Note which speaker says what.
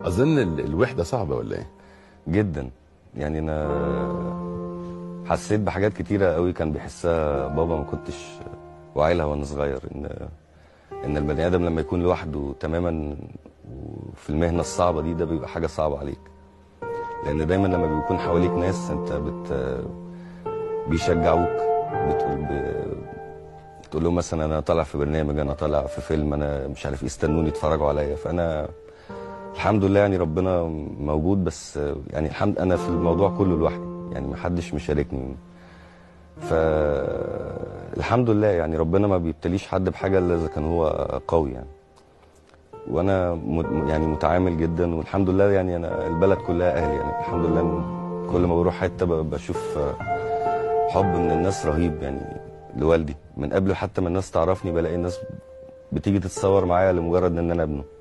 Speaker 1: اظن ال- الوحده صعبه ولا ايه
Speaker 2: جدا يعني انا حسيت بحاجات كتيره قوي كان بيحسها بابا ما كنتش واعيلها وانا صغير ان ان البني ادم لما يكون لوحده تماما وفي المهنه الصعبه دي ده بيبقى حاجه صعبه عليك لان دايما لما بيكون حواليك ناس انت بت بيشجعوك بتقول ب... تقول لهم مثلا انا طالع في برنامج انا طالع في فيلم انا مش عارف يستنوني يتفرجوا عليا فانا الحمد لله يعني ربنا موجود بس يعني الحمد انا في الموضوع كله لوحدي يعني ما حدش مشاركني فالحمد لله يعني ربنا ما بيبتليش حد بحاجه الا اذا كان هو قوي يعني وانا م- يعني متعامل جدا والحمد لله يعني انا البلد كلها اهلي يعني الحمد لله إن كل ما بروح حته ب- بشوف حب من الناس رهيب يعني لوالدي من قبل حتى ما الناس تعرفني بلاقي الناس بتيجي تتصور معايا لمجرد ان انا ابنه